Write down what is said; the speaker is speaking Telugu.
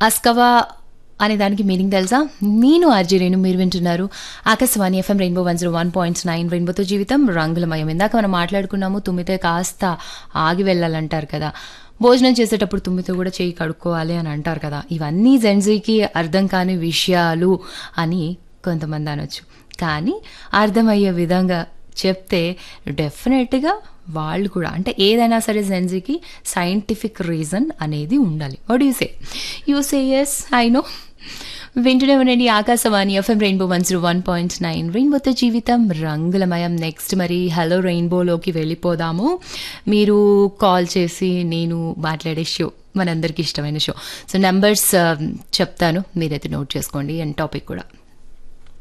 అస్కవా అనే దానికి మీనింగ్ తెలుసా నేను ఆర్జీ రేణు మీరు వింటున్నారు Akashvani FM rainbow one zero one point nine రెయిన్బోతో జీవితం రంగులమయం ఇందాక మనం మాట్లాడుకున్నాము తుమ్మితే కాస్త ఆగి వెళ్ళాలంటారు కదా భోజనం చేసేటప్పుడు తుమ్మితో కూడా చేయి కడుక్కోవాలి అని అంటారు కదా ఇవన్నీ జెన్జీకి అర్థం కాని విషయాలు అని కొంతమంది అనొచ్చు కానీ అర్థమయ్యే విధంగా చెప్తే డెఫినెట్గా వాళ్ళు కూడా అంటే ఏదైనా సరే జెన్జీకి సైంటిఫిక్ రీజన్ అనేది ఉండాలి what you say you say yes I know వింటూనే ఉండండి Akashvani FM rainbow one zero one point nine రెయిన్బోతో జీవితం రంగులమయం నెక్స్ట్ మరి హలో రెయిన్బోలోకి వెళ్ళిపోదాము మీరు కాల్ చేసి నేను మాట్లాడే షో మనందరికీ ఇష్టమైన షో సో నెంబర్స్ చెప్తాను మీరైతే నోట్ చేసుకోండి అండ్ టాపిక్ కూడా